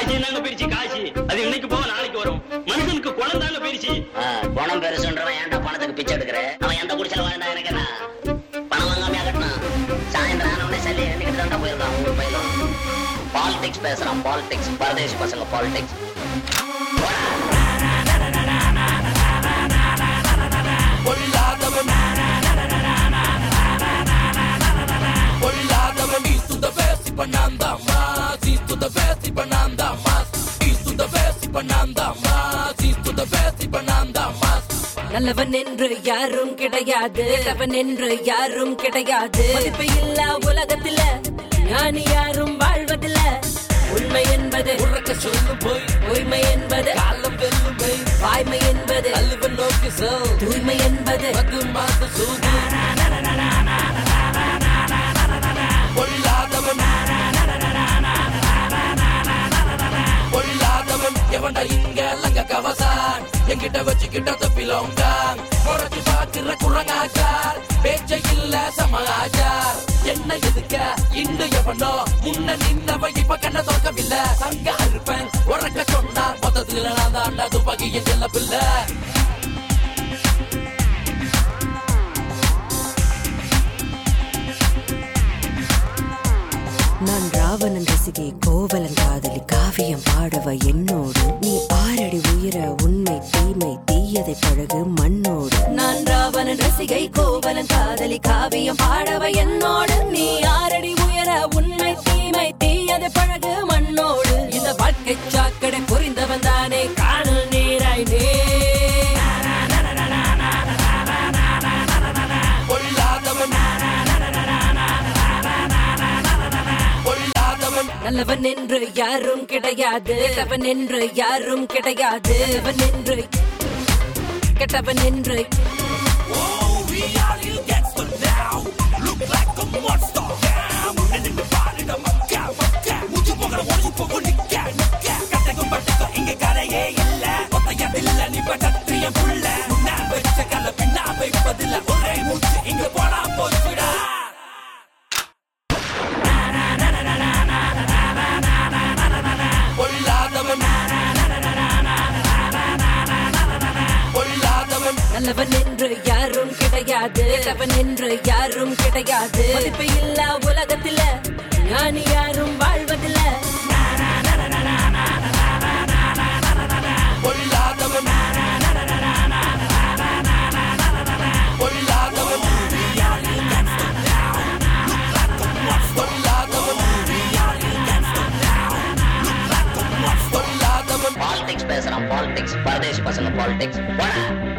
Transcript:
காசி என்னங்க பெருச்சு காசி அது இன்னைக்கு போக நாளைக்கு வரும் மனுஷனுக்கு குணம் தாங்க பெருச்சு ஆ, குணம் பெருசுன்றவன் ஏன்டா பணத்துக்கு பிச்சை எடுக்கிற அவன் எந்த குடிச்சல வாழ்ந்தா எனக்கு என்ன பணம் வாங்காமையா கட்டணும் சாயந்தரம் ஆனவனே சல்லி எண்ணிக்கிட்டு தான் போயிருக்கான் ஊர் பயிலும் பாலிடிக்ஸ் பேசுறான் பாலிடிக்ஸ் பரதேசி பசங்க பாலிடிக்ஸ் பொல்லாதவன் பொல்லாதவன் East to the west, இப்ப நான் தான் mass. East to the west, இப்ப நான் தான் mass. East to the west, இப்ப நான் தான் mass. East to the west, இப்ப நான் தான் mass. நல்லவன் என்று யாரும் கிடையாது கெட்டவன் என்று யாரும் கிடையாது மதிப்பு இல்ல உலகத்துல ஞானி யாரும் வாழ்வதில்ல உண்மை என்பது உறக்க சொல்லு போய் உண்மை என்பது காலம் வெல்லும் போய் வாய்மை என்பது கல்வன் நோக்கி செல் தூய்மை என்பது மது மாத சூது பொல்லாதவன் பொல்லாதவன் எவன்டா இங்க லங்க கவசான் என்கிட்ட வச்சுக்கிட்ட தப்பிலோங்க முறைச்சு பாக்குற குரங்காச்சார் பேச்ச இல்ல சமாச்சார் என்ன எதுக்க இன்னு எவனோ முன்ன நின்னவ இப்ப கண்ண தோக்கவில்லை சங்க இருப்பேன் உறக்க சொன்னா மொத்தத்துல நான் தாண்டா துப்பாக்கிய செல்ல பிள்ளை நான் ராவணன் ரசிகை கோவலன் காதலி காவியம் பாடவ என்னோடு நீ ஆறடி உயர உண்மை தீமை தீயதை பழகு மண்ணோடு நான் ராவணன் ரசிகை கோவலன் காதலி காவியம் பாடவ என்னோடு நீ ஆறடி உயர உண்மை தீமை தீயதை பழகு மண்ணோடு இந்த வாழ்க்கை சாக்கடை புரிந்தவன் தானே காணல் நீராய் நே பொல்லாதவன் பொல்லாதவன் நல்லவன் என்று யாரும் கிடையாது கெட்டவன் என்று யாரும் கிடையாது அவன் என்று கெட்டவன் என்று பொல்லாதவன் பொல்லாதவன் நல்லவன் என்று யாரும் கிடையாது கெட்டவன் என்று யாரும் கிடையாது மதிப்பு இல்ல உலகத்துல ஞானி யாரும் வாழ்வதில்ல பொல்லாதவன் பொல்லாதவன் பொல்லாதவன் பொல்லாதவன் பாலிடிக்ஸ் பேசுறான் பாலிடிக்ஸ் பரதேசி பசங்க பாலிடிக்ஸ்